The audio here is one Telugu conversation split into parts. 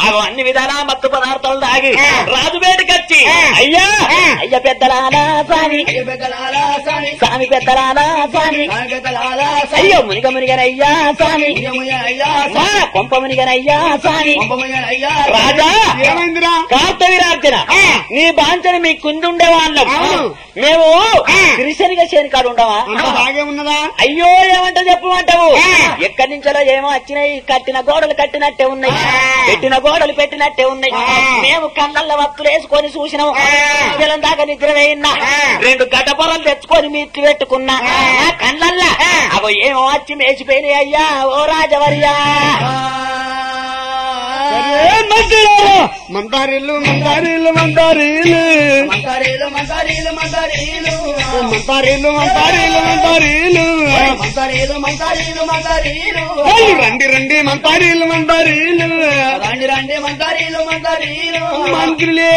అవి అన్ని విధాల మత్తు పదార్థాలు తాగి రాజు బయటకొచ్చి అయ్యా అయ్య పెద్దలాలా స్వామి స్వామి పెద్దలాలా స్వామి అయ్యో మునిగ మునిగనయ్యా స్వామి మా కొంప మునిగనయ్యా స్వామి రాజా ఏమైందిరా కార్తవీరార్జున నీ బాంచని మీ కుందుండే వాళ్ళం మేము గిరిశనిగా చేను కాడు ఉండవా అంత బాగే ఉన్నదా అయ్యో ఏమంట చెప్పమంటావు ఎక్కడి నుంచో ఏమో వచ్చినాయి కట్టిన గోడలు కట్టినట్టే ఉన్నాయి పెట్టిన గోడలు పెట్టినట్టే ఉన్నాయి మేము కళ్ళల్లో వత్తులు వేసుకొని చూసినాం జలం దాకా నిద్ర వేయినా రెండు గడ్డపొరలు తెచ్చుకొని మీట్లు పెట్టుకున్నా నా కళ్ళల్లా అవి ఏమో వచ్చి మేసిపోయినాయి అయ్యా ఓ రాజవర్యా ఏ మంత్రులారా! మందారిల్లు మందారిల్లు మందారీలు మంతారీలు మంతారీలు మంతారీలు మందారిల్లు మందారిల్లు మందారీలు మంతారీలు మంతారీలు మంతారీలు వాళ్ళు రండి రండి మందారీలు మందారీలు రండి రండి మంతారీలు మంతారీలు మంత్రులే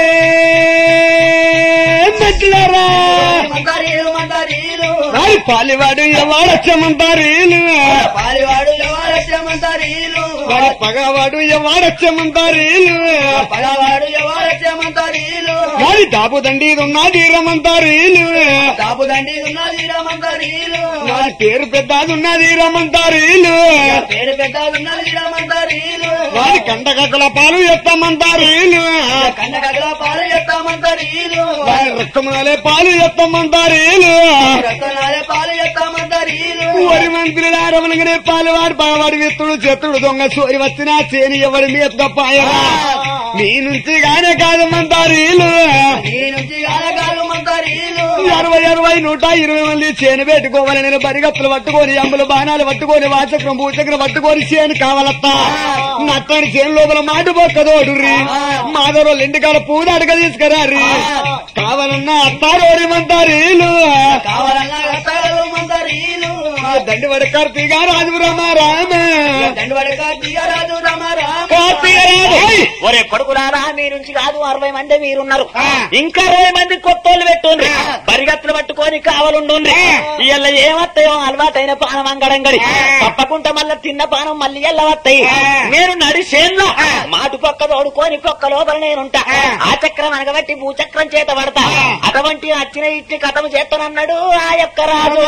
మంత్రులారా మంతారీలు మంతారీలు రాయి పాలివాడు ఎవడచ్చ మందారీలు పాలివాడు ఎవరచ్చ మంతారీలు వాడి పగవాడు ఎవడచ్చ మందారీలు పగవాడు ఎవరచ్చ మంతారీలు వాడి దాపుదండి ఇది ఉన్నది రమంతారీలు దాపుదండి ఉన్నది మంతారీలు వాడి పేరు పెద్దది ఉన్నది రమంతారీలు పేరు పెట్టాలన్నది మంతారీలు వాడి కండకక్కల పాలు ఎత్తమంటారీలు కన్న కగల పాలు ఎత్తామంతారీలు వాడి రక్తమాలే పాలు ఎత్తమంటారీలు రతనాలే పాలు ఎత్తామంతారీలు వరి మంత్రులు ఆరవనగానే పాలు వాడి బావాడి విత్తుడు చెత్తుడు దొంగ సోరి వచ్చినా చేని ఎవరి మీద తప్పాయరా మీ నుంచి గానే కాదు మంతారీలు నీ నుంచి గాలగాలు మంతారీలు అరవై అరవై నూట ఇరవై మంది చేను పెట్టుకోవాలి నేను బరిగప్పులు పట్టుకొని అమ్ములు బాణాలు పట్టుకొని వాచక్రం భూచక్రం పట్టుకొని చేను కావాలత్తా నట్టని చేను లోపల మాటు బొక్కదోడుర్రి మాధవరోళ్ళు ఇంటికాడ పూజ అడగ తీసుకురారి కావాలన్నా అత్తారోడి మంతారీలు కావాలన్నా రతాలు మంతారీలు దండి వడ కార్తీగా రాజు రామ రామ దండవడ కార్తీయరాజు రామ రామ ఒరే కొడుకులారా మీ నుంచి కాదు అరవై మంది మీరున్నారు ఇంకా అరవై మంది కొత్తోళ్ళు పెట్టుండ్రి పరిగెత్తులు పట్టుకొని కావాలుండుండ్రి ఇళ్ళ ఏమత్తాయో అలవాటైన పానం అంగడంగడి తప్పకుండా మళ్ళా తిన్న పానం మళ్ళీ ఎల్ల వస్తాయి నేను నడిచేన్లో మాటు పక్క తోడుకొని పక్క లోపల నేనుంటా ఆ చక్రం అనగబట్టి భూచక్రం చేత పడతా అటువంటి వచ్చిన ఇట్టి కథము చేస్తానన్నాడు ఆ యొక్క రాజు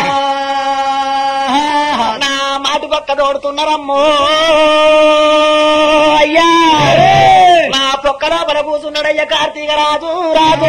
నా మాటు పక్క తోడుతున్నారమ్మో అయ్యా నా పొక్క లోపల కూసున్నాడయ్యా కార్తీక రాజు రాజు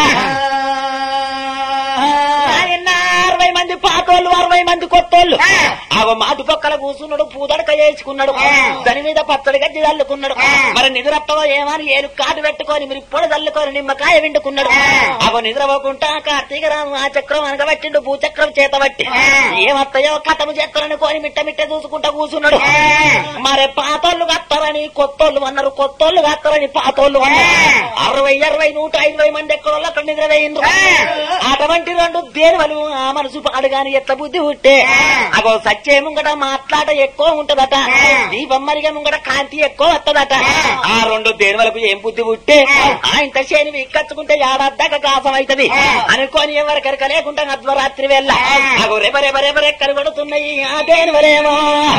ఆయన అరవై మంది పాతోళ్ళు అరవై మంది కొత్తోళ్ళు అవ మాటు పక్కల కూసున్నాడు పూదడక వేసుకున్నాడు దాని మీద పచ్చడి గడ్డి చల్లుకున్నాడు మరి నిద్రప్పవో ఏమని ఏలు కాటు పెట్టుకొని మీరు ఇప్పుడు చల్లుకొని నిమ్మకాయ విండుకున్నాడు అవ నిద్రపోకుండా కార్తీక రాము ఆ చక్రం అనగబట్టిండు భూచక్రం చేత బట్టి ఏమత్తయో కథము చేస్తారని కొని మిట్ట మిట్ట చూసుకుంటా కూసున్నాడు మరి పాతోళ్ళు కత్తారని కొత్తోళ్ళు అన్నారు కొత్తోళ్ళు కత్తారని పాతోళ్ళు అన్నారు అరవై అరవై నూట ఇరవై మంది ఎక్కడ అక్కడ నిద్ర వేయిండ్రు అటువంటి రెండు దేవలు ఆ మనసు పాడుగాని ఎట్ల బుద్ధి ఉంటే అగో సచ్చే ముంగట మాట్లాడ ఎక్కువ ఉంటదట దీపం మరిగే ముంగట కాంతి ఎక్కువ వస్తదట ఆ రెండు దేవలకు ఏం బుద్ధి పుట్టే ఆయన చేని ఇక్కచ్చుకుంటే ఏడాదిదాకా కాసం అవుతది అనుకోని ఎవరికరిక లేకుండా అర్ధరాత్రి వెళ్ళ అగో రెబ రెబ రెబ రెక్కలు పడుతున్నాయి ఆ దేవరేమో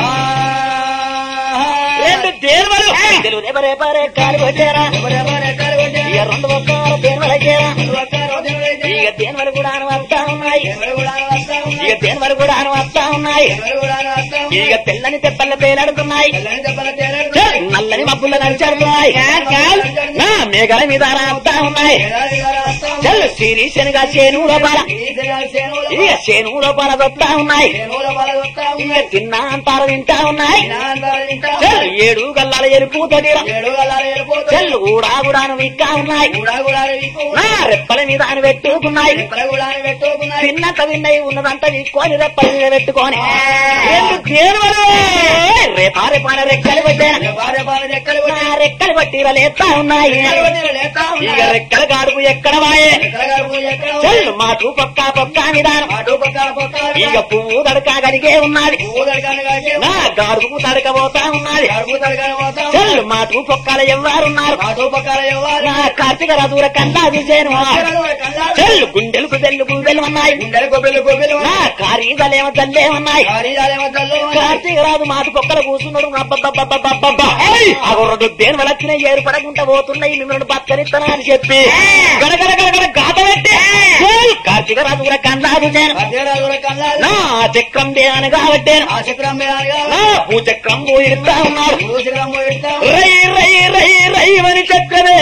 రెండు దేవలు తెలుగు రెబ రెబ రెక్కలు కొట్టారా ఇక రెండు ఒక్క దేవలకేరా ఇక దేవలు కూడా వస్తా ఉన్నాయి ఇక దేవలు కూడా వస్తా ఉన్నాయి ఇక తెల్లని తెప్పల తేలాడుతున్నాయి నల్లని మబ్బులు నడిచాడుతున్నాయి నా మేఘల మీద రాస్తా ఉన్నాయి చల్ సిరి శనగా చేను లోపల ఇక చేను లోపల వస్తా ఉన్నాయి ఇక తిన్నా అంటారు తింటా ఉన్నాయి చల్ ఏడు గల్లాల ఎరుపు తొడిరా చల్ కూడా కూడాను విక్కా ఉన్నాయి నా రెప్పల మీద అని పెట్టుకున్నాయి తిన్నక విన్నయి ఉన్నదంతా విక్కొని రెప్పల మీద పెట్టుకొని రెండు దేవలు రేపారే పాన రెక్కలు పెట్టాను నా రెక్కలు పట్టి లేస్తా ఉన్నాయి ఇక రెక్కల గాడుపు ఎక్కడ వాయే చల్ మాటు పక్క పక్క విధానం ఇక పువ్వు తడక గడిగే ఉన్నది నా గాడుపు తడకపోతా ఉన్నది చల్ మాటు పొక్కల ఎవ్వరున్నారు నా కార్తీక రథుల కన్నా చూసేను చెల్లు గుండెలకు బెల్లు బెల్లు ఉన్నాయి గుండెలు గొబ్బెలు గొబ్బెలు నా కారీదలేమో తల్లేమన్నాయి కారీదాలేమో తల్లు కార్తీక రాజు మాటి పొక్కల కూర్చున్నాడు అబ్బబ్బబ్బబ్బబ్బబ్బా. ఆ గుర్రడు దేని వలచ్చిన ఏర్పడకుండా పోతున్నాయి మిమ్మల్ని బతకనిస్తానా అని చెప్పి గడగడ గడగడ గాత పెట్టి ఏయ్, కార్తీక రాజు కూడా కన్నాడు నేను అదేరాజు కూడా కన్నాడు నా చక్రం దేని కాబట్టాను ఆ చక్రం మీద నా భూచక్రం పోయిస్తా ఉన్నాడు భూచక్రం పోయిస్తాం రై రై రై రై అని చక్రమే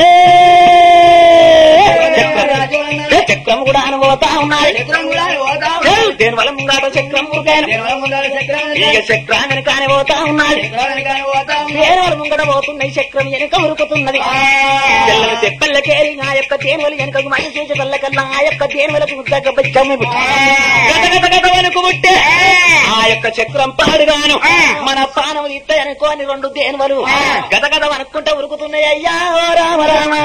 చక్రం ఏ చక్రం కూడా అనుభవతా ఉన్నాడు చక్రం కూడా పోతాం ఏయ్, దేని వల్ల ముంగాట చక్రం మురికాను దేనివల్ల ముందర చక్రం ఇక చక్రాన్ని కాని పోతా ఉన్నాడు చక్రానికి కానీ పోతాం తేనెవలు ముంగట పోతున్నాయి చక్రం వెనుక ఉరుకుతున్నది తెల్లని తెప్పల్లకేరి ఆ యొక్క తేనెవలు వెనుకకు మని చేసే కల్లా ఆ యొక్క తేనెవలకు ముద్దక బచ్చమ్మి పుట్టి. గత గత గత వెనుక పుట్టే ఆ యొక్క చక్రం పాడుగాను మన పానములు ఇత్త అనుకోని రెండు తేనెవలు గత గత అనుకుంటా ఉరుకుతున్నాయి అయ్యా ఓ రామ రామ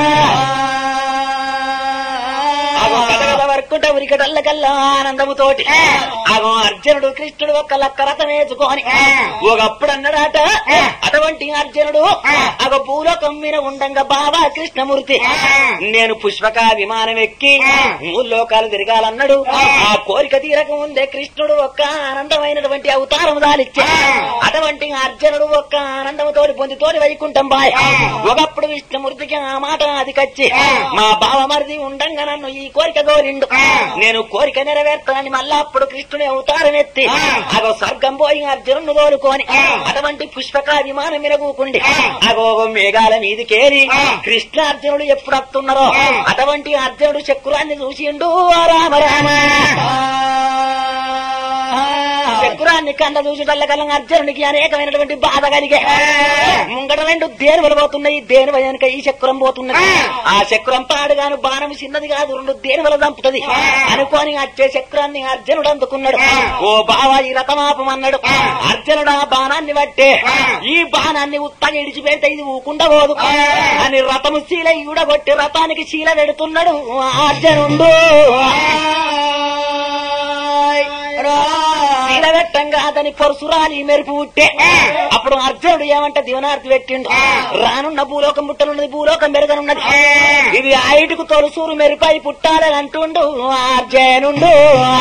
అగో గత గత వరకుంటా ఉరికటల్ల కల్లా ఆనందముతోటి అగో అర్జునుడు కృష్ణుడు ఒక్క లక్క రథం వేసుకొని ఒకప్పుడు అన్నాడట అటువంటి అర్జునుడు అగో భూలోకం మీద ఉండంగా బాబా కృష్ణమూర్తి నేను పుష్పక విమానం ఎక్కి మూడు లోకాలు తిరగాలన్నాడు ఆ కోరిక తీరక ముందే కృష్ణుడు ఒక్క ఆనందమైనటువంటి అవతారం దాలిచ్చే అటువంటి అర్జునుడు ఒక్క ఆనందముతోటి పొందితోటి వైకుంఠం బాయ్ ఒకప్పుడు విష్ణుమూర్తికి ఆ మాట అది కచ్చి మా బావ మరిది ఉండంగా నన్ను ఈ కోరిక కోరిండు నేను కోరిక నెరవేర్తానని మళ్ళా అప్పుడు కృష్ణుని అవతారం ఎత్తి అగో స్వర్గం పోయి అర్జునుడు కోరుకొని అటువంటి పుష్పక విమానం మిరగూకుండి అగో మేఘాల మీదికేరి కృష్ణ అర్జునుడు ఎప్పుడు వస్తున్నారో అటువంటి అర్జునుడు చక్రాన్ని చూసిండు ఓ రామ రామ చక్రాన్ని కండ చూసేటల్ల కల్లా అర్జునుడికి అనేకమైనటువంటి బాధ కలిగే ముంగట రెండు దేనువలు పోతున్నాయి దేని వెనక ఈ చక్రం పోతున్నది ఆ చక్రం పాడుగాను బాణం చిన్నది కాదు రెండు దేనువల చంపుతుంది అనుకోని వచ్చే చక్రాన్ని అర్జునుడు అందుకున్నాడు ఓ బావా ఈ రథమాపమన్నాడు అర్జునుడు ఆ బాణాన్ని పట్టే ఈ బాణాన్ని ఉత్తగా ఇడిచిపెడితే ఇది ఊకుండా పోదు అని రథము శీల ఈడగొట్టి రథానికి శీల పెడుతున్నాడు ఆ అర్జునుడు నిలబెట్టంగా అతని పరశురాలి మెరుపు పుట్టే అప్పుడు అర్జునుడు ఏమంటే దివనార్తి పెట్టిండు రానున్న భూలోకం పుట్టనున్నది భూలోకం పెరగనున్నది ఇది ఐటుకు తొలసూరు మెరుపై పుట్టాలని అంటుండు అర్జునుడు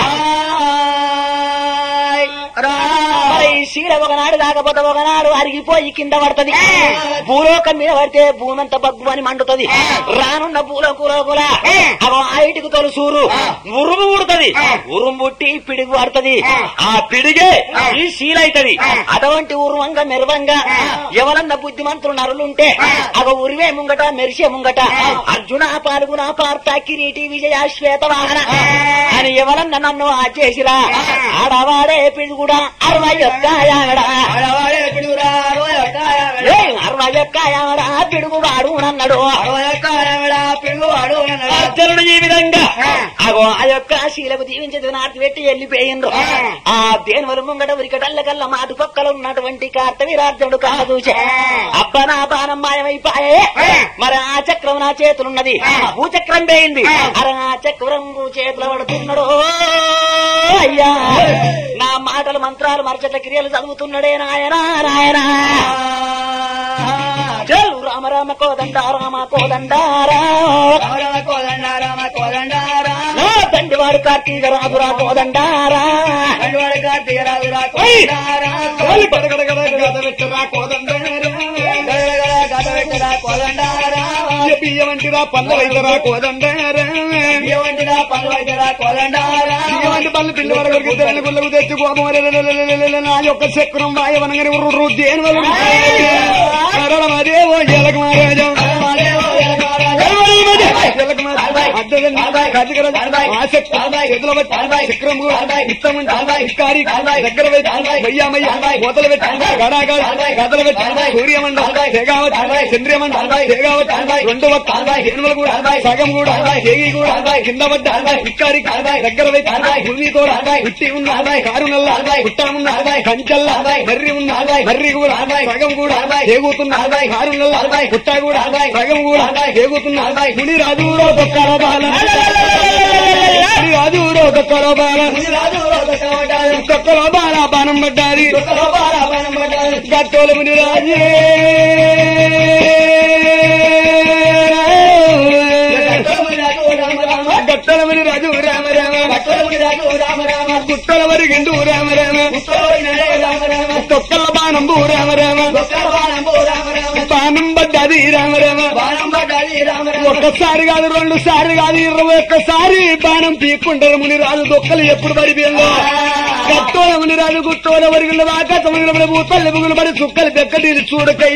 మరి ఈ శీల ఒకనాడు కాకపోతే ఒకనాడు అరిగిపోయి కింద పడుతుంది భూలోకం మీద పడితే భూమి అంతా బగ్గు అని మండుతుంది రానున్న భూలోకులోకుల అగో ఐటుకు తొలసూరు ఉరుము పుడుతుంది ఉరుము పుట్టి పిడుగు పడుతుంది ఆ పిడిగే ఈ శీలైతది అటువంటి ఉరువంగా మెరువంగా ఎవరన్నా బుద్ధిమంతులు నరులుంటే అగ ఉరివే ముంగట మెరిసే ముంగట అర్జున పాల్గొన పార్త కిరీటి విజయ శ్వేత వాహన అని ఎవరన్నా నన్ను ఆ చేసిరా ఆడవాడే పిడుగుడా అరవై ఒక్క యాగడా ఆడవాడే పిడుగురా, అరవై ఒక్క ఆడవాడే. ఏ అరవై ఒక్క యాగడా పిడుగువాడు అన్నాడు అరవై ఒక్క ఆడవాడా, పిడుగువాడు అన్నాడు. అర్జునుడు ఈ విధంగా అగో ఆ యొక్క శీలకు దీవించేది నాటి పెట్టి వెళ్ళిపోయిండ్రు ఆ దేనివల ముంగట ఉరికటల్ల కల్లా మాటు పక్కల ఉన్నటువంటి కార్తవీరార్జునుడు కాదు అబ్బ నా బాణం మాయమైపాయే మరి ఆ చక్రం నా చేతులున్నది భూచక్రం పోయింది అరే ఆ చక్రం భూ చేతులు పడుతున్నాడు అయ్యా నా మాటలు మంత్రాలు మరచట క్రియలు చదువుతున్నాడే నాయనా నాయనా చలు రామ రామ కోదండ రామ కోదండారా రామ కోదండ, రామ కోదండ, రామ. నా తండ్రివాడు కార్తీక రాజురా కోదండారా తండ్రివాడు కార్తీక రాజురా, కోదండ, రామ. గడగడగడ గద పెట్టరా కోదండరా. గడగడ గద పెట్టరా, కోదండ, రామ. బియ్యం వంటిరా పళ్ళ వైద్యరా కోదండరా బియ్యం వంటిరా, పళ్ళు వంటిరా, కోదండ, రామ. ఇటువంటి పళ్ళు పిల్ల వరకు తెరని గుళ్ళకు తెచ్చి కోపం నా యొక్క చక్రం వాయవనగానే ఉర్రు దేని వల్ల అదే ఓ ఎలక మహారాజా రామదేవ, ఎలకారాజా. చక్రం ఇష్టం ఇక్కారి దగ్గర వెయ్యామయ్య మొదలు పెట్టి గడాగాడు గదలు పెట్టి సూర్యమండ తెగావత్ చంద్రమండ తెగావత్ రెండు వక్క ఎనుమలు కూడా సగం కూడా చేయి కూడా కింద పడ్డ ఇక్కారి దగ్గర పెట్టి భూమితో ఉట్టి ఉన్న కారు నల్ల పుట్ట ఉన్న కంచల్ల మర్రి ఉన్న మర్రి కూడా సగం కూడా ఏగుతున్న కారు నల్ల పుట్ట కూడా సగం కూడా ఏగుతున్న ముని రాజు దొక్కర బాల ముని రాజు దొక్కర బాల రాజు రోజు కవటాలు, దొక్కర బాల బాణం పడ్డాది లోపల బాణం పడ్డాడు. గట్టోల ముని రాజే గట్టములకు రామ రామ. గట్టలమని రాజు రామ రామ రామ రామ గుట్టల వరిగిండు రామ రామ రామ రామ తొక్కల బాణంబు రామ రామ బాణంబు రామ రామ బాణం పడ్డది రామ రామ బాణం పడ్డది రామ రామ ఒక్కసారి కాదు రెండు సార్లు కాదు ఇరవై ఒక్కసారి బాణం పీక్కుంటారు ముని రాజు దొక్కలు ఎప్పుడు పడిపోయిందో గట్టోల ముని రాజు గుట్టోల వరుగుల దాకా తమిళ భూతల్లి బుగులు పడి చుక్కలు బెక్కటి చూడకై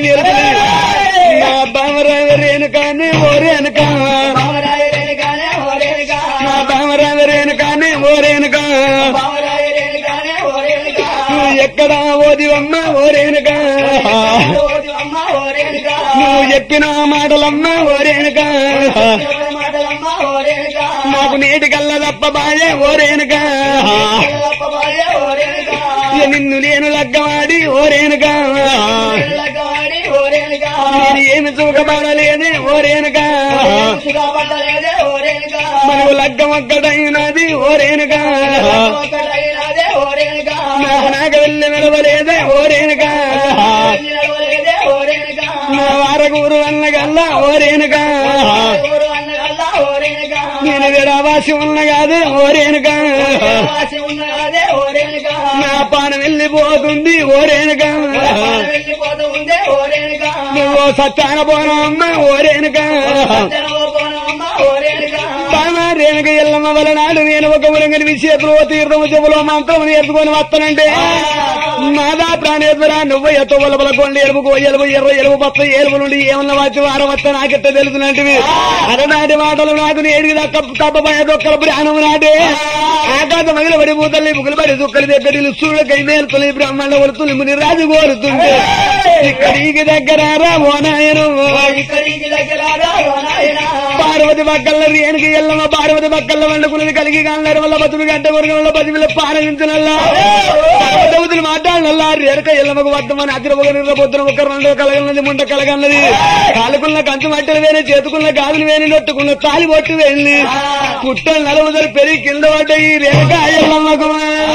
నా బామరామ రేణుకాని ఓ రేణుకా బామరాయ రేణుకానే ఓ రేణుకా నా బామరామ రేణుకాని ఓ రేణుకా బామరాయ రేణుకానే ఓ రేణుకా నువ్వు ఎక్కడ ఓదివమ్మ ఓ రేణుకా రోజు అమ్మ ఓ రేణుకా నువ్వు చెప్పిన మాటలమ్మ ఓ రేణుకా మాటలమ్మ ఓ రేణుకా నాకు నీటి కల్ల తప్ప బాయే ఓ రేణుకా లప్పబాయ ఓ రేణుకా ఇక నిన్ను నేను లగ్గవాడి ఓ రేణుకా లగ్గవాడి ఓ రేణుకా నేను ఏమి చూకబడలేదే ఓ రేణుకా సుగా పడ్డలేదే ఓ రేణుకా మనకు లగ్గం ఒక్కటైనది ఓ రేణుకా ఒక్కటైనదే ఓ రేణుకా నాకు నాకు వెళ్ళి నిలవలేదే ఓ రేణుకా నిలవలేదే ఓ రేణుకా నా వారగూరు అన్నగల్లా ఓ రేణుకా ఊరు అన్నగల్లా ఓ రేణుకా నేను విడవాసి ఉన్న కాదు ఓ రేణుకా ఆశ ఉన్నదే ఓ రేణుకా నా పాన వెళ్ళిపోతుంది ఓ రేణుకా వెళ్ళిపోతూ ఉందే ఓ రేణుకా నువ్వు సత్యాన పోనా అమ్మ ఓ రేణుకా జనవపోనమ్మ ఓ రేణుకా బామా రేణుక ఎల్లమ్మ వలనాడు నేను ఒక ఉలంగని విషయతులు తీర్థము చెవులో మంత్రం నేర్చుకొని వస్తానంటే నాదా ప్రాణేశ్వర నువ్వు ఎత్తు వలబల కొండ ఎలుపు ఎలుపు ఎర్ర ఎలుపు పచ్చ ఎలుపు నుండి ఏమన్నా వచ్చి వారం వస్తా నాకెట్ట తెలుసునంటివి అరనాటి మాటలు నాకు నేడికి దక్క తప్పబోయ దొక్కల ప్రాణం నాటే ఆకాశ మగిల పడి పూతల్లి ముగ్గులు పడి దుక్కలు దగ్గర సూర్యుడు కై మేలుతులి బ్రహ్మాండ వలుతులి ముని రాజు కోరుతుంటే ఇక్కడికి దగ్గర రా ఓ నాయను ఇక్కడికి దగ్గర ఓ నాయనా పార్వతి పక్కల రేణుకి ఎల్లమ్మ పార్వతి పక్కల వండుకున్నది కలిగి కాన్నారు వల్ల బతులు గంట కొరకు వల్ల పదివిల పారగించనల్లా దేవతలు మాట్లాడినల్లా రేణుక ఎల్లమ్మకు వద్దమని అతిర ఒక నిన్న పొద్దున ఒక రెండు కలగన్నది ముండ కలగన్నది కాలుకున్న కంచు మట్టలు వేని చేతుకున్న గాజులు వేని నొట్టుకున్న తాలి బొట్టు వేయింది పుట్టలు నలుగుదలు పెరిగి కింద పడ్డాయి రేణుక ఎల్లమ్మకు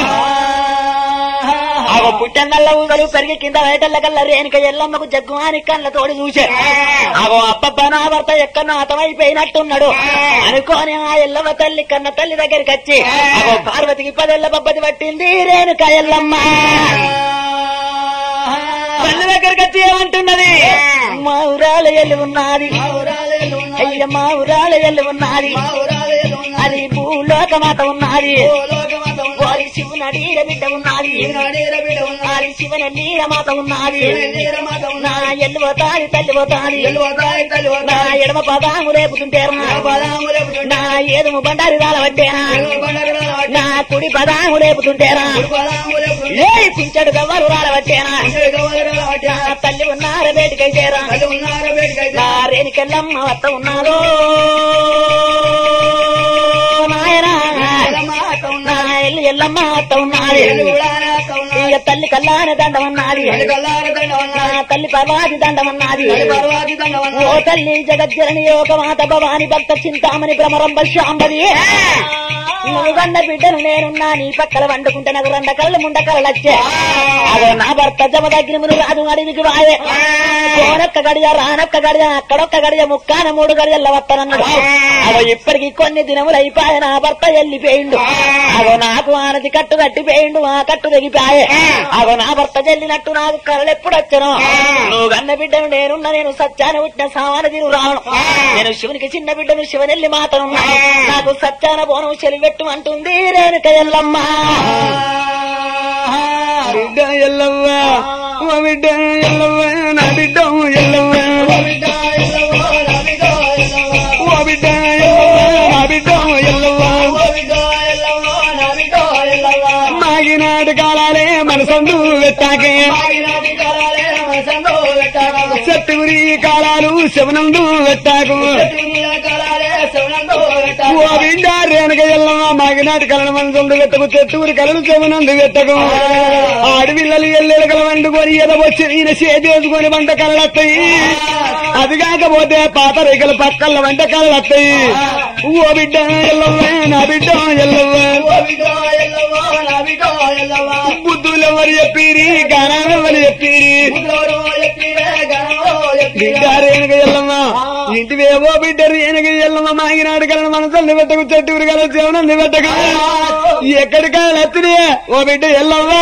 ఆగో పుట్టంగల్ల ఊగలు పెరిగి కింద వేటల్ల కల్ల రేణుక ఎల్లమ్మకు జగ్గు అని కళ్ళ తోడి చూసే ఆగో అబ్బబ్బ నా భర్త ఎక్కడో అతమైపోయినట్టున్నాడు అనుకోని ఆ ఎల్లమ్మ తల్లి కన్న తల్లి దగ్గరికి వచ్చి ఆగో పార్వతికి పదేళ్ల బబ్బది పట్టింది రేణుక ఎల్లమ్మ తల్లి దగ్గరికి వచ్చి ఏమంటున్నది మా ఊరాల ఎల్లు ఉన్నది అయ్య మా ఊరాల ఎల్లు ఉన్నది అది భూలోకమాత ఉన్నది వారి శివునడి బిడ్డ ఉన్నది వారి శివన నీరమాత ఉన్నది నా ఎల్లు పోతాది తల్లి పోతాది నా ఎడమ పదాము రేపుతుంటేరా నా ఏదుము బండారి రాలబట్టేనా నా కుడి పదాము రేపుతుంటేరా ఏ పింఛడు గవ్వలు రాలబట్టేనా నా తల్లి ఉన్నార బయటకైతేరా నా రేణికెళ్ళమ్మ వత్త ఉన్నాదో నాయనా నా ఎల్లు ఎల్లమ్మ వత్త ఉన్నది ఇక తల్లి కల్లాన దండమన్నది నా తల్లి పర్వాది దండమన్నది ఓ తల్లి జగజ్జనని యోగ మాత భవాని భక్త చింతామణి భ్రమరంబ శాంబది నువ్వు గండ బిడ్డను నేనున్నా నీ పక్కల వండుకుంటే నాకు రెండ కళ్ళు ముండ కళ్ళు వచ్చే అదో నా భర్త జమదగ్నిముని రాజు అడివికి వాయే కోనొక్క గడియ రానొక్క గడియ అక్కడొక్క గడియ ముక్కాన మూడు గడియల్ల వస్తానన్నాడు అదో ఇప్పటికి కొన్ని దినములు అయిపోయి నా భర్త వెళ్ళిపోయిండు అదో నాకు ఆనతి కట్టు కట్టిపోయిండు ఆ కట్టు తెగిపోయే అదో నా భర్త చెల్లినట్టు నాకు కళలు ఎప్పుడు వచ్చను నువ్వు గన్న బిడ్డను నేనున్న నేను సత్యాన పుట్టిన సామాన తిరుగు రావను నేను శివునికి చిన్న బిడ్డను శివనెల్లి మాతనున్నా నాకు సత్యాన బోనం చెలివెట్టు అంటుంది రేణుక ఎల్లమ్మ బిడ్డ ఎల్లవ్వ ఓ బిడ్డ ఎల్లవ్వ నా బిడ్డ ఎల్లవ్వ ఓ బిడ్డ ఎల్లవ్వ నా బిడ్డ ఎల్లవ్వ మాగినాడు కాలాలే మనసందు వెట్టాకే చెట్టుగురి కాలాలు శవనందు వెట్టాకు ఓ బిడ్డ రేణుక ఎల్లమ్మ మాగినాటి కలను మనసందు వెట్టకు చెట్టుగురి కలను శవనందు వెట్టకు ఆడపిల్లలు ఎల్లెలు కల వండుకొని ఎదవచ్చి ఈయన చేసేసుకొని వంట కళ్ళొస్తాయి అది కాకపోతే పాత రేఖల పక్కల వంట కళ్ళొస్తాయి ఓ బిడ్డ ఎల్లవ్వ నా బిడ్డ ఎల్లవ్వ బుద్ధులు ఎవరు చెప్పిరి గానాలు ఎవరు చెప్పిరి బిడ్డ రేణుక ఎల్లమ్మ ఇంటివేవో బిడ్డరు ఏనగ ఎల్లమ్మ మాగినాడు కలను మనసల్ని పెట్టకు చెట్టు కల జీవనాన్ని పెట్టకు ఎక్కడికాయలు ఎత్తినే ఓ బిడ్డ ఎల్లవ్వా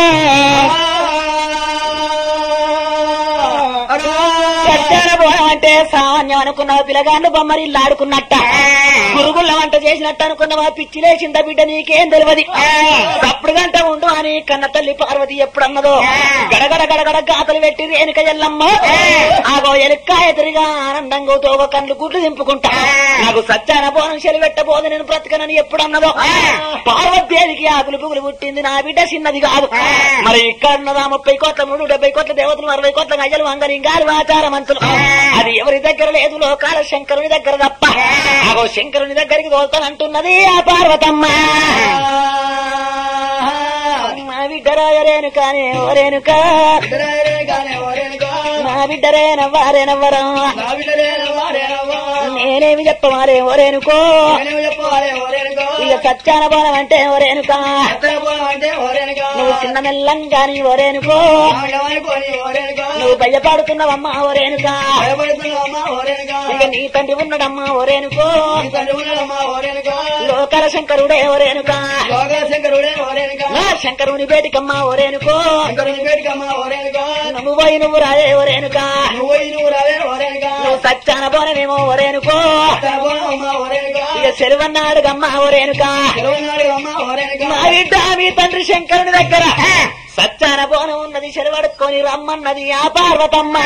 సత్యాన పోవడం అంటే సామాన్యం అనుకున్నావు పిల్లగాళ్ళు బొమ్మరిల్లు ఆడుకున్నట్ట గురుగుళ్ళ వంట చేసినట్టు అనుకున్నావా పిచ్చి లేచిందా బిడ్డ నీకేం తెలియదు అప్పుడు గంట ఉండు అని కన్న తల్లి పార్వతి ఎప్పుడన్నదో గడగడ గడగడ గాతలు పెట్టి రేణుక ఎల్లమ్మ ఆగో ఎలుక్క ఎదురుగా ఆనందంగా తోగ కళ్ళు గుడ్లు దింపుకుంటా నాకు సత్యాన పోనం చెలి పెట్టబోదు నేను బ్రతకనని ఎప్పుడన్నదో పార్వతీదేవికి ఆకులు పుగులు పుట్టింది నా బిడ్డ చిన్నది కాదు మరి ఇక్కడ ఉన్నదా ముప్పై కోట్ల మూడు డెబ్బై కోట్ల దేవతలు అరవై కోట్ల గజలు అంగలింగారు ఆచార మంతులు అది ఎవరి దగ్గర లేదు లోకాల శంకరుని దగ్గర తప్ప ఆగో శంకరుని దగ్గరికి తోలుతానంటున్నది ఆ పార్వతమ్మ మా బిడ్డరాయరేను కానీ ఓరేనుక నా బిడ్డరేనవ్వారేనవ్వరా నేనేమి చెప్పవారే ఓరేనుకో ఇక సత్యాన బోనం అంటే ఓరేనుక నువ్వు చిన్న మెల్లంగాని ఓరేనుకో నువ్వు భయపడుతున్నావమ్మా ఓరేనుక ఇక నీ తండ్రి ఉన్నాడమ్మా ఓరేనుకో లోకల శంకరుడే ఓరేనుక శంకరుడే ఓరేనుక నా శంకరుని బేటికమ్మా ఓరేనుకో శంకరుని పేటికమ్మ ఓరేనుక నువ్వు పోయి నువ్వు రాయే ఓరేనుక నువ్వు నువ్వు రావే ఓరేనుక నువ్వు సత్యాన బోనమేమో ఓరేనుకో అమ్మ ఓరేనుక ఇక సెలవన్నాడు గమ్మ ఓరేనుక తెలవనాడు అమ్మ ఓరేనుక మా బిడ్డ మీ తండ్రి శంకరుని దగ్గర సత్యాన బోనం ఉన్నది చెరువడుకొని రమ్మన్నది ఆ పార్వతమ్మ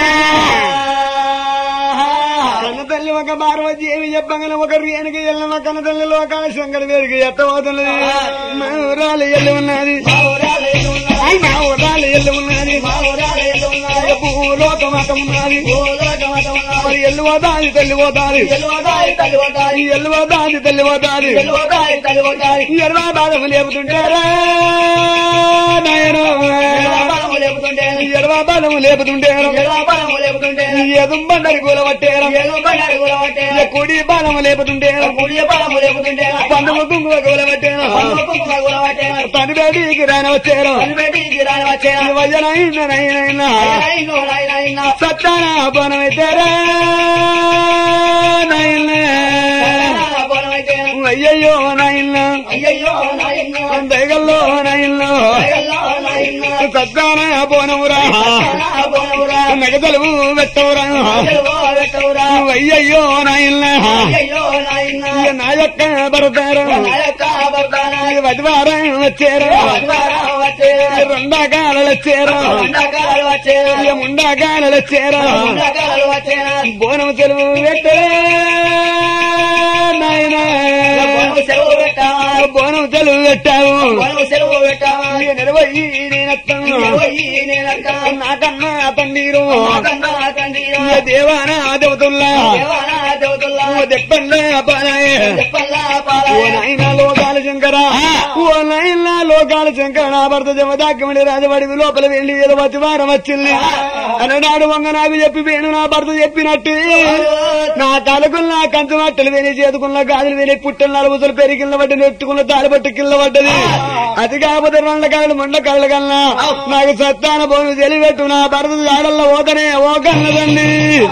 కన్న తల్లి ఒక పార్వతి ఏమి చెప్పగల ఒక రేణుక ఎల్లమ్మ కన్న తల్లి లోకాల శంకర వేరుకి ఎత్తబోతున్నది మా ఊరాలు ఎల్లు ఉన్నది మా ఊరాలు ఎల్లు ఉన్నది. మా ఊరాలు ఎల్లు ఉన్నది మా ఊరాలు ఎల్లు ఉన్నది. ఇక భూలోక మతం ఉన్నది భూలోక మతం ఉన్నది. మరి ఎల్లు పోతాది తల్లి పోతాది ఎల్లువదాయి తల్లి వదాయి. ఎల్లు పోతాది తల్లి పోతాది ఎల్లువదాయి తల్లి వదాయి. ఎర్ర బాధము లేపుతుంటారా నాయన ఎల్లబలము లేపుతుంటే. ఎర్ర బాధము లేపుతుంటారు ఎల్లబలము లేపుతుంటే. ఎదుంబండరి కూల పట్టేరా ఎల్లుబండారు కూడబట్టే. కుడి బాణము లేపుతుంటేరా గుడియ బలము లేపుతుంటే. పండుగ కుంకుమ కూల పట్టేరా పన్ను కుంకుమ కూడబట్టే. తను బేటీకి రాని వచ్చారు పనిపెట్టి గిరాని వచ్చే. వజనైన నైనైనా నాయనో నాయనైనా. సత్తాన బనమైతారా నాయన బోనమైతే. అయ్యయ్యో నాయన అయ్యయ్యో నాయనో. దయగల్లో నాయన అయ్యల్లో నాయనో. సత్తాన బోనమురా నా బోనమురా. మెగదలు పెట్టవురా అయ్యో వెట్టవురా. అయ్యయ్యో నాయన అయ్యో నాయనా. నా యొక్క భరతారు నా యొక్క భర్తనా. వదివారం వచ్చారు ఆదివారం వచ్చే. రెండాకాలు వచ్చారు ఎండాకాలాలు వచ్చే. ముండాకాలు వచ్చారు ఎండాకాలాలు వచ్చే. బోనం తెలుగు పెట్టే నాయన బోనము సెలవు పెట్టావా. బోనం తెలుగు పెట్టావు బోనము సెలవు పెట్టావా. నిర్వహి నేనత్తం పోయి నేనక్క. నాకన్నా తండ్రిరు నాకన్నా తండ్రిరా. దేవానా దేవతుల్లా దేవానా దేవతల్లా. దెప్పల్లా పాలాయే చెప్పల్లా ఓ పాలాయ. నాయన లోకాల శంకర ఓ నాయన లోకాల శంకర నా భర్త జమదాక్యమడి రాజవాడి లోపల వెళ్ళి ఏదో వచ్చి వారం వచ్చింది అననాడు వంగ నాకు చెప్పి వేణు నా భర్త చెప్పినట్టు నా తలకులు నా కంచు మట్టలు వేని చేతుకున్న గాజులు వేని పుట్టలు నలుగుతులు పెరిగిన పట్టి నెట్టుకున్న తాలిపట్టు కింద పడ్డది అది కాకపోతే రెండు కాళ్ళు మొండ కళ్ళ కన్నా నాకు సత్తాన పోను తెలిపెట్టు నా భర్త జాడల్లో ఓతనే ఓ కన్నదండి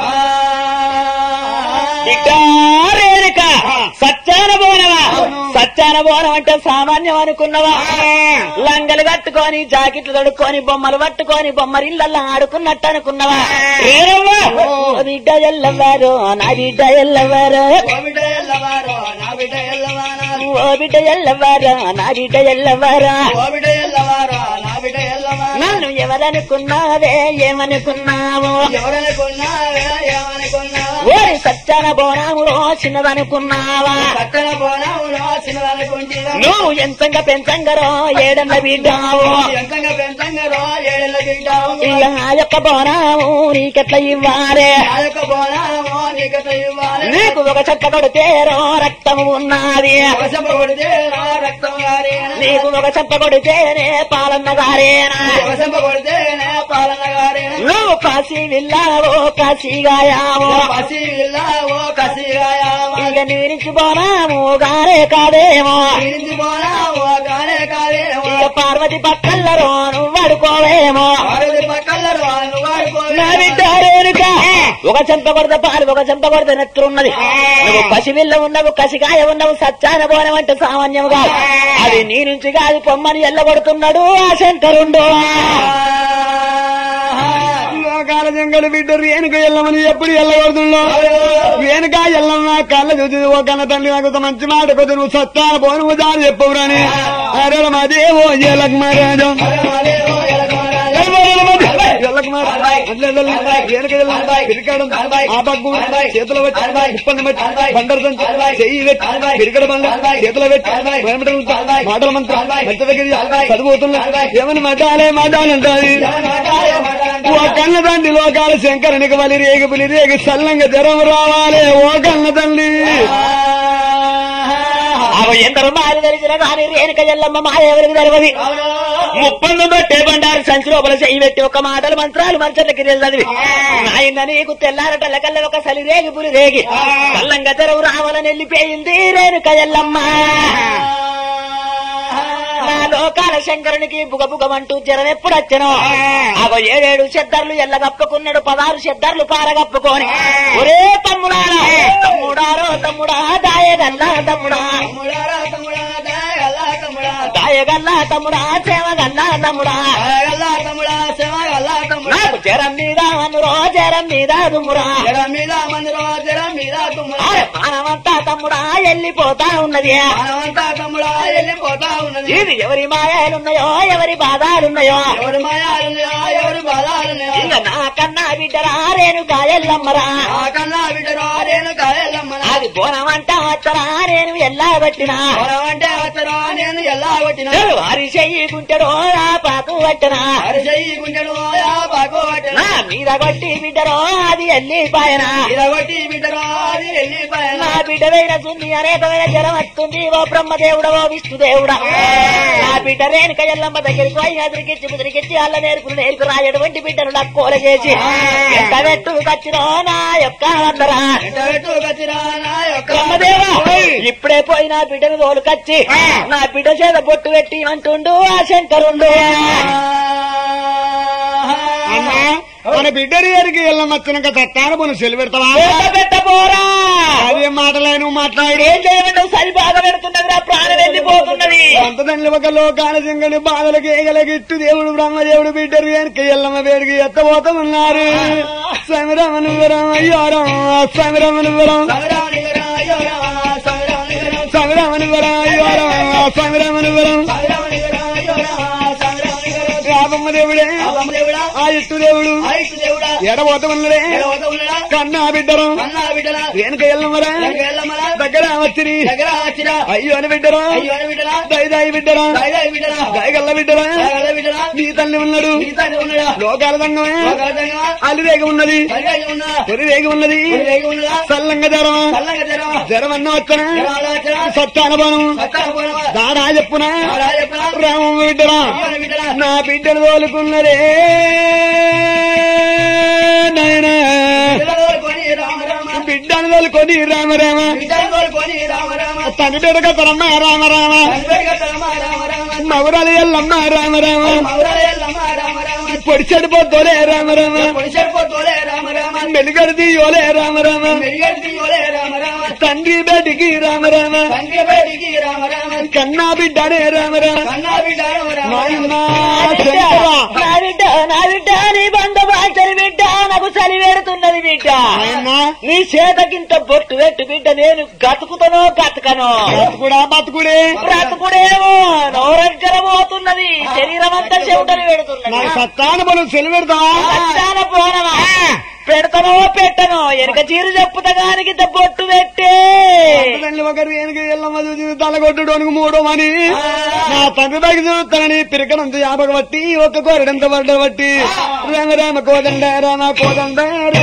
రేణుక సత్యాన బోనవా సత్యాన బోనం అంటే సామాన్యం అనుకున్నవా లంగలు కట్టుకొని జాకెట్లు తడుక్కొని బొమ్మలు పట్టుకొని బొమ్మరిళ్ళల్లో ఆడుకున్నట్టు అనుకున్నవా రేణవ్వ ఓ బిడ్డ ఎల్లవారు నా బిడ్డ ఎల్లవారు ఓ బిడ్డ ఎల్లవారో, నా బిడ్డ ఎల్లవారా. ఓ బిడ్డ ఎల్లవారు నా బిడ్డ ఎల్లవారా ఓ బిడ్డ ఎల్లవారో, నా బిడ్డ ఎల్లవారా. నన్ను ఎవరనుకున్నావే ఏమనుకున్నావు ఎవరనుకున్నావే, ఏమనుకున్నావా? ఓరి సత్యాన బోనాములో చిన్నదనుకున్నావా పట్టణ పోనావులో చిన్నదనుకుంటివా? నువ్వు ఎంతంగా పెంచంగరో ఏడన్న బిడ్డావు ఎంతంగా పెంచంగరో ఏళ్ళ తింటావు ఇక ఆ యొక్క బోనాము నీకెట్లా ఇవ్వాలే నా యొక్క పోనామో నీకట ఇవ్వాలి నీకు ఒక చెట్ట కొడితేరో రక్తము ఉన్నది వశపు కొడితే నా రక్తం గారేనా నీకు ఒక చెట్ట కొడితేనే పాలన్న గారేనా వశపు కొడితే నా పాలన గారేనా నువ్వు కాశీ వెళ్ళావో కాశీగాయావో పసి ఇల్లావో కసిగాయావో ఇక నీరించి బోనాము గారే కాదేమో ఇంటి పోనావో కానే కాదేమో ఇక పార్వతి పక్కల్లో నువ్వు పడుకోవేమో పార్వతి పక్కల్లో వాళ్ళు వాడుకోవాలి. నా బిడ్డ రేణుక ఒక చెంప కొడత పాలు ఒక చెంప కొడత నెత్తురున్నది నువ్వు పసివిల్ల ఉన్నావు కసిగాయ ఉన్నావు సచ్చాన బోనం అంటే సామాన్యం కాదు అది నీ నుంచి కాదు పొమ్మని ఎల్లగొడుతున్నాడు ఆ శంకరుండు లోకాల జంగలు బిడ్డ రేణుక ఎల్లమని ఎప్పుడు ఎల్లగొడుతుండో రేణుక ఎల్లమ్మ కళ్ళ చూసి ఓ కన్న తండ్రి నాకు ఒక మంచి మాట కొద్ది నువ్వు సత్తాన పోను నువ్వు దారి చెప్పవురాని అరే మాదేవో ఎలక్మరాజం చేతుల పెట్టి ఇప్పని పెట్టి బండరు సంచి చెయ్యి పెట్టి పిరికడ బండ చేతుల పెట్టి వేమటలు మాటల మంత్రం మంచి దగ్గర చదిపోతున్నా ఏమని మాటాలే మాటాలంటాది ఓ కన్న తండ్రి లోకాల శంకరునికి బలి రేగి పులి రేగి సల్లంగా జ్వరం రావాలి ఓ కన్న తండ్రి అవి ఎందరో మారి తెలిసిన కానీ రేణుక ఎల్లమ్మ మాయ ఎవరికి తెలియదు ముప్పందు పెట్టే బండారు సంచి లోపల చెయ్యి పెట్టి ఒక మాటలు మంత్రాలు మంచట్లకి చదివి నాయన నీకు తెల్లారటల్ల కల్ల ఒక సలి రేగి పులి రేగి కల్లంగా తెరవు రావాలని వెళ్ళిపోయింది రేణుక ఎల్లమ్మ నా లోకాల శంకరునికి బుగబుగమంటూ జ్వరం ఎప్పుడు వచ్చనో అగో ఏడేడు చెద్దర్లు ఎల్లగప్పుకున్నాడు పదహారు చెద్దర్లు పారగప్పుకొని ఒరే తమ్ముడారా తమ్ముడారో తమ్ముడా దాయగల్లా తమ్ముడా తమ్ముడారా, తమ్ముడా, దయగల్లా తమ్ముడా. దాయగల్లా తమ్ముడా చేవగల్లా తమ్ముడా దయగల్లా తమ్ముడా, శివగల్లా తమ్ముడా. నాకు జ్వరం మీద అనురో జ్వరం మీద దుమ్మురా జరం మీద మందిరం, జరం మీద తుమ్ముడా. అరే ప్రాణమంతా తమ్ముడా వెళ్ళిపోతా ఉన్నది మనమంతా తమ్ముడా వెళ్ళిపోతా ఉన్నది ఇది ఎవరి మాయాలున్నాయో ఎవరి బాధాలున్నాయో ఎవరి మాయాలున్నాయో, ఎవరి బలాలున్నాయో. ఇక నా కన్నా బిడ్డరా రేణు గాయల్లమ్మరా ఆ కన్నా బిడ్డరా, నేను కాయలమ్మనా. అది బోనమంట వచ్చరా నేను ఎల్లా పట్టినా పొరవంటే వచ్చరా, నేను ఎలా కొట్టినా వారి చెయ్యి గుంటెడో ఆ పాకు పట్టినా అరిచెయ్యి గుండెలు ఆ బాగు పట్టినా. నా మీద కొట్టి బిడ్డరో అది ఎల్లిపాయనా ఇరగొట్టి బిడ్డరా, అది వెళ్ళిపోయినా. నా బిడ్డవైన సున్ని అనేకమైన జలం వస్తుంది ఓ బ్రహ్మదేవుడా ఓ విష్ణుదేవుడా నా బిడ్డ రేణుక ఎల్లమ్మ దగ్గరికి పోయి అదిరికిచ్చి బుదిరికిచ్చి అల్ల నేర్పులు నేర్పు రాయటువంటి బిడ్డను లక్కోల చేసి ఎంత పెట్టు కచ్చినో నా యొక్క అందరా ఎంత పెట్టు కచ్చిరా, నా యొక్క బ్రహ్మదేవా ఇప్పుడే పోయి నా బిడ్డను తోలుకచ్చి నా బిడ్డ చేత బొట్టు పెట్టి అంటుండు ఆ శంకరుండు అమ్మా మన బిడ్డ రేణుక ఎల్లమ్మ వచ్చినాక చట్టాన మనం సెలవు పెడతావా బొట్ట పెట్టబోరా అదే మాటలే నువ్వు మాట్లాడు ఏం చేయమంటావు సరి బాగా పెడుతున్నది నా ప్రాణం వెళ్ళిపోతున్నది అంత తండ్రి ఒక లోకాల సింగని బాధలకు ఏగలగిట్టు దేవుడు బ్రహ్మదేవుడు బిడ్డ రేణుక ఎల్లమ్మ వేడికి ఎత్తబోతా ఉన్నారు సమరమను విరం అయ్యోరం సమరమను విరం సంగ్రామని విరా, అయ్యో రామ, సంగ్రామని విరా, సమరమను విరం అయ్యోరం సమరమను విరం సంగ్రామని విరా, అయ్యో రామ, సంగ్రామని విరా. రాబమ్మ దేవుడే పాపం దేవుడా, ఆ ఇట్టు దేవుడు ఆయుష్ దేవుడా, ఎడబోత ఉన్నదే ఎడవత ఉన్నడా, కన్నా బిడ్డరం కన్నా బిడ్డలా, రేణుక ఎల్లమ్మరా వెనక ఎల్లమ్మలా, దగ్గర వచ్చిరి దగ్గర వచ్చిరా, అయ్యో అని బిడ్డరా అయ్యో అని బిడ్డలా, దయదాయి బిడ్డరా దాయిదాయి బిడ్డలా, దయగల్ల బిడ్డరా దాయగల బిడ్డలా, నీ తల్లి ఉన్నాడు మిగతా ఉన్నడా, లోకాల సంగమే లోకాలంగా, అలిరేగి ఉన్నది కలిగి ఉన్నదా, తొలిరేగి ఉన్నది కలిగి ఉన్నదా, సల్లంగా జ్వరమా చల్లగా జరమా, జ్వరం అన్న వచ్చనా జరమాలా వచ్చిరా, సత్యానుభవం సత్తాన పోయినవా, దాడా చెప్పునా రాడా చెప్పరా, రామ బిడ్డరా అయ్యో అని బిడ్డలా, నా బిడ్డను తోలుకున్నరే నాయనా పిల్లలు కొని రామ రామ, బిడ్డను తోలుకొని రామ రామ బిడ్డలు కొని రామ రామ, తన బిడ్డక తరమ్మ రామ రామ తండ్రి గట్టమ్మ రామ రామ, మగురాలు ఎల్లమ్మ రామ రామ మౌరాలు ఎల్లమ్మ రామ రామ, పొడి చెడిపోతోలే రామ రామ పొడిసెడిపోతోలే రామ రామ, మెలుగడిది యోలే రామ రామ మెరుగెత్తి ఓలే రామ రామ, తండ్రి బేటికి రామ రామ తండ్రి బయటికి రామ రామ, కన్నా బిడ్డనే రామ రామ కన్నా బిడ్డ రామ రామ, నాయనా బిడ్డ, శంకరా. నా బిడ్డ నా బిడ్డ నీ బంధ బాచరి బిడ్డ నాకు చలి పెడుతున్నది బిడ్డ నాయనా నీ చేతకింత బొట్టు పెట్టు బిడ్డ నేను గతుకుతానో గతకనో బతుకుడా బతుకుడే బ్రతుకుడేమో నోరంకర పోతున్నది శరీరం అంతా చెవుటలు పెడుతున్నది నాకు సత్తానుభవం సెలవు పెడతావా సత్యాన పోనమా పెడతానో పెట్టనో వెనక చీరు చెప్పుతగానికి ఇంత బొట్టు పెట్టే తల్లి ఒకరు ఏనుగు ఎల్లమ్మ చూసి తలగొట్టుడానికి మూడో అని నా తండ్రి దగ్గర చూస్తానని పిరికడంత యాభగ బట్టి ఒక్క కోరడంత పడ్డ బట్టి రామ రామ కోదండ రామ కోదండ రే.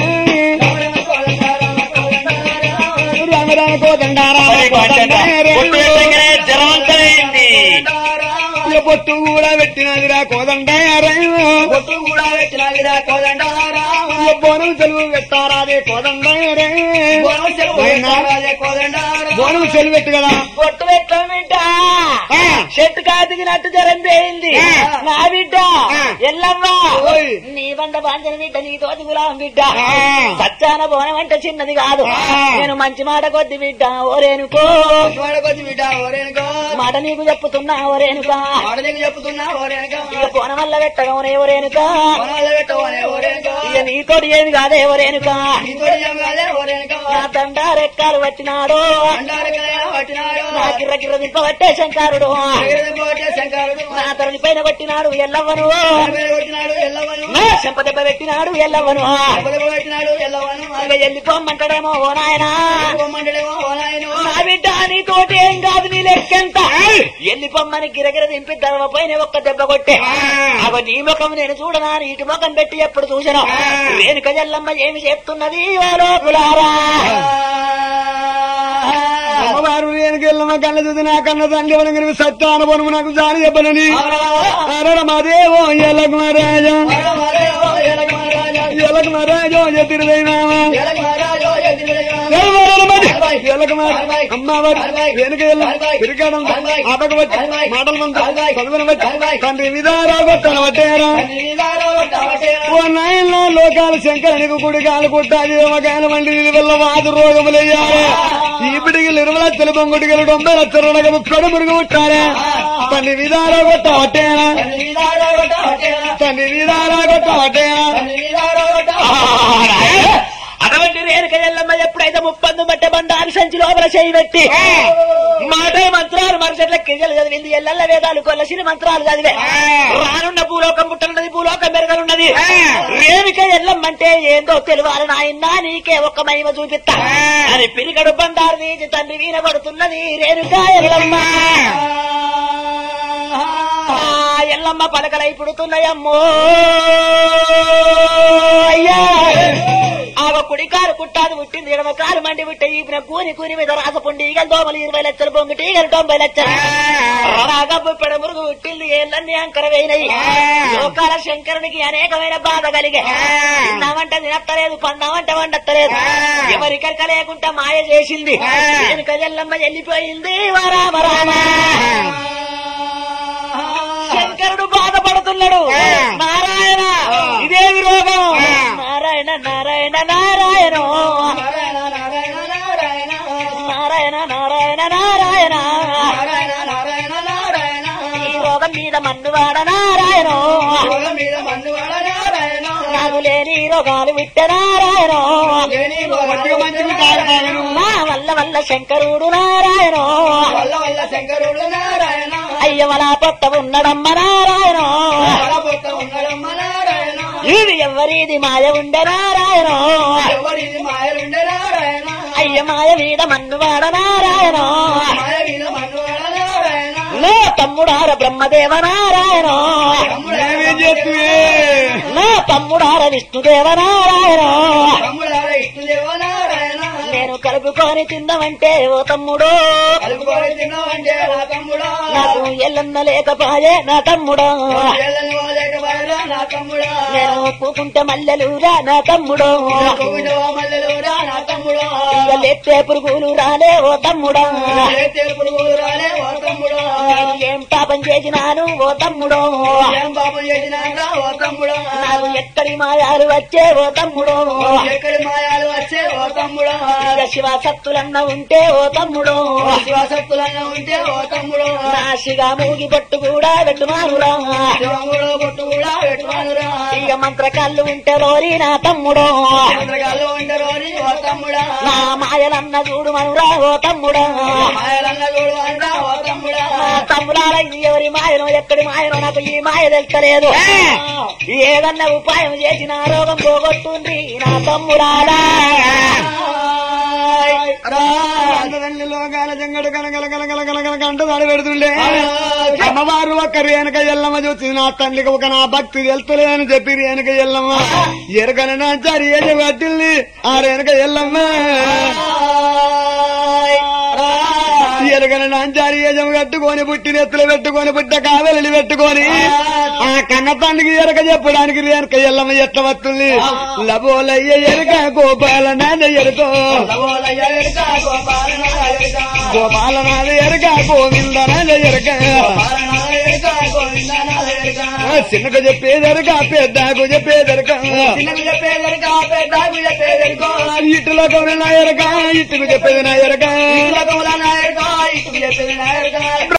రామ రామ కోదండ రామ కోదండ రే. జరవంతమైంది ఇక పొట్టు కూడా పెట్టినదిరా కోదండ రే. బొట్టు కూడా పెట్టినదిరా కోదండారామ, ఇక బోనం సెలవు పెట్టారాదే కోదండ రే. బోనం చెరువు పెట్టారాదే కోదండారామ, బోనం సెలవు పెట్టు కదా బొట్టు పెట్టం బిడ్డ ఆ, చెట్టు కాదిగినట్టు జ్వరం పోయింది ఆ. నా బిడ్డ ఆ. ఎల్లవ్వ ఓయ్. నీ బండ బాంచన బిడ్డ నీ తోటి గులాం బిడ్డ ఆ. సచ్చాన బోనం అంటే చిన్నది కాదు ఆ. నేను మంచి మాట కొద్ది బిడ్డ ఓరేనుకో వాడకొచ్చి బిడ్డ ఓరేనుకో మాట నీకు చెప్పుతున్నా ఓరేనుకా వాడ నీకు చెప్తున్నా ఓరేనుకో ఇక కోన వల్ల పెట్టగమనే ఓరేనుకా పొలాలు పెట్టవనే ఓరేనుకో ఇక నీతోటి ఏమి కాదే ఓరేనుకా నీతో ఏం కాదే ఓరేనుకో నా తండ రెక్కాలు పట్టినాడు అంటారు కదా పట్టినాడు నా కిర్ర కిర్ర దింపబట్టే శంకరుడు పోతే శంకరుడు నా తరుని పైన కొట్టినాడు ఎల్లవ్వను పేరు కొట్టినాడు ఎల్లవను నా చెంప దెబ్బ పెట్టినాడు ఎల్లవ్వను డబ్బులు పెట్టినాడు ఎల్లవను ఇక వెళ్ళిపోమ్మంటాడేమో ఓ నాయనా బొమ్మండేమో ఓనాయను నా బిడ్డ నీతోటి ఏం కాదు నీ లెక్కెంత వెళ్ళిపోమ్మని గిరగిర దింపి దర్వ పైన ఒక్క దెబ్బ కొట్టే అవ నీ ముఖం నేను చూడనా నీ ఇటు ముఖం పెట్టి ఎప్పుడు చూసాను రేణుక జల్లమ్మ ఏమి చెప్తున్నది ఓ లోకులారా అమ్మవారు వెనుకెళ్ళమ్మ కళ్ళ చూసి నా కన్న తండ్రి వనగని సత్య అనుభవం నాకు జాలి చెప్పనని అరర మాదేవో ఎలకు మహారాజా ఎలకు మహారాజో ఎదురుదైనామా అమ్మవారు వెనుక తిరగడం ఆపక వచ్చి మాటలు మంది చదువున వచ్చి తండ్రి విధారా కొట్టాను పట్టారా ఓ నాయన లోకాల శంకరునికి గుడికాలు కొట్టాలి దేవకాయల వంటి వల్ల వాదు రోగములయ్యారు ఈపిడికి ఇరవై లక్షల బొంగుడికి తొంభై లక్షల రకము కడుమురుగు కొట్టారా తండ్రి విధారా కొట్టవట్టేనా తండ్రి విధారా కొట్టవట్టేనా అటువంటి రేణుక జల్లమ్మ ఎప్పుడైతే ముప్పందు మట్టె బండారు సంచి లోపల చేయి పెట్టి మాట మంత్రాలు మరుసట్ల కింజలు చదివింది ఎల్లల్ల వేదాలు కొల్లసిన మంత్రాలు చదివే రానున్న భూలోకం పుట్టనున్నది భూలోకం మెరగనున్నది రేణుక ఎల్లమ్మంటే ఏందో తెలియాలి నాయనా నీకే ఒక మహిమ చూపిస్తా అని పిరిగడు బండారు నీచి తండ్రి వీణ పడుతున్నది రేణుక ఎల్లమ్మ ఆ ఎల్లమ్మ పలకలై పుడుతున్నాయమ్మో అయ్యా ఆగ కుడి కారు కుట్టాదు పుట్టింది ఎడమ కారు మండి పుట్టే ఈపిన కూని కూని మీద రాసపుండి ఈగలు దోమలు ఇరవై లక్షలు పొంగిటి ఈగలు తొంభై లక్షలు రాగబ్బు పెడమురుగు పుట్టింది ఏళ్ళన్నీ అంకరమైనవి లోకాల శంకరునికి అనేకమైన బాధ కలిగే తిన్నామంట తినత్తలేదు పందామంట వండత్తలేదు ఎవరికరిక లేకుండా మాయ చేసింది వెనుక ఎల్లమ్మ వెళ్ళిపోయింది వరామ రామ శంకరుడు బాధపడుతున్నాడు నారాయణ ఇదేమి రోగం నారాయణ నారాయణ నారాయణ నారాయణ నారాయణ నారాయణ ఈ రోగం మీద మన్నువాడ నారాయణ నాకు లేని రోగాలు విట్ట నారాయణ నా వల్ల వల్ల శంకరుడు నారాయణ శంకరుడు నారాయణ అయ్యవల పొట్ట ఉన్నడమ్మ నారాయణ ఉన్నాడమ్మ నారాయణ ఇది ఎవరిది మాయ ఉండే నారాయణ ఎవరిది మాయలుండే నారాయణ అయ్య మాయ మీద మన్నువాడ నారాయణ మాయ మీద మన్నువాడ నారాయణ నా తమ్ముడార బ్రహ్మదేవ నారాయణ ఏమేం చేస్తువే నా తమ్ముడార విష్ణుదేవ నారాయణ తమ్ముడార ఇష్టదేవ నారాయణ నేను కలుపుకొని తిందమంటే ఓ తమ్ముడు కలుపుకొని తిన్నావంటే నా తమ్ముడా నాకు ఎల్లన్న లేకపాయే నా తమ్ముడు ఏళ్ళని వాళ్ళేకపాయరా నా తమ్ముడా నేను పూకుంటే మల్లెలురా నా తమ్ముడు కోవిడవా మల్లెలురా నా తమ్ముడా ఇక లెట్టే పురుగులు రాలే ఓ తమ్ముడా ఏ తెలుపుడు రాలే ఓ తమ్ముడా నేను ఏం పాపం చేసినాను ఓ తమ్ముడు ఏం పాపం చేసినారా ఓ తమ్ముడా నాకు ఎక్కడి మాయాలు వచ్చే ఓ తమ్ముడు ఎక్కడి మాయాలు వచ్చే ఓ తమ్ముడా ఇక శివ సత్తులన్న ఉంటే ఓ తమ్ముడు శివశక్తులన్న ఉంటే ఓ తమ్ముడు నాసిగా మూగి పట్టు కూడా వెట్టుమానురా శివముడు కొట్టు కూడా పెట్టువానురా ఇక మంత్రకాళ్ళు ఉంటే రోరి నా తమ్ముడు చంద్రగాళ్ళు ఉండరు ఓ తమ్ముడా నా మాయలన్న చూడు మనురా ఓ తమ్ముడా మాయలన్న చూడు అంటా ఓ తమ్ముడా నా తమ్ముడాల ఇది ఎవరి మాయనో ఎక్కడి మాయనో నాకు ఈ మాయ తెలుస్తలేదు ఏదన్నా ఉపాయం చేసి నా రోగం పోగొట్టుండ్రి నా తమ్ముడాలా తల్లి లోకాల జంగడు కలగల కలగల కలగల కంట దాడి పెడుతుండే అమ్మవారు ఒక్క రేణుక ఎల్లమ్మ చూసి నా తండ్రికి ఒక నా భక్తి తెలుస్తలేదని చెప్పి రేణుక ఎల్లమ్మ ఎరకన నాచారి ఏది పట్టింది ఆ రేణుక ఎల్లమ్మ ఎరగన నాంచారి యజం కట్టుకొని పుట్టిన ఎత్తులు పెట్టుకొని పుట్ట కావెలి పెట్టుకొని ఆ కన్న తండ్రికి ఎరక చెప్పడానికి రేనక ఎల్లమ్మ ఎట్ల వస్తుంది లబోలయ్య ఎరక గోపాల నాన్న ఎరుకో గోపాల నాన్న ఎరక గోవింద నాన్న ఎరక చిన్నకు చెప్పేదరక పెద్దకు చెప్పేదరక ఇటులో కౌన నా ఎరక ఇటుకు చెప్పేది నా ఎరక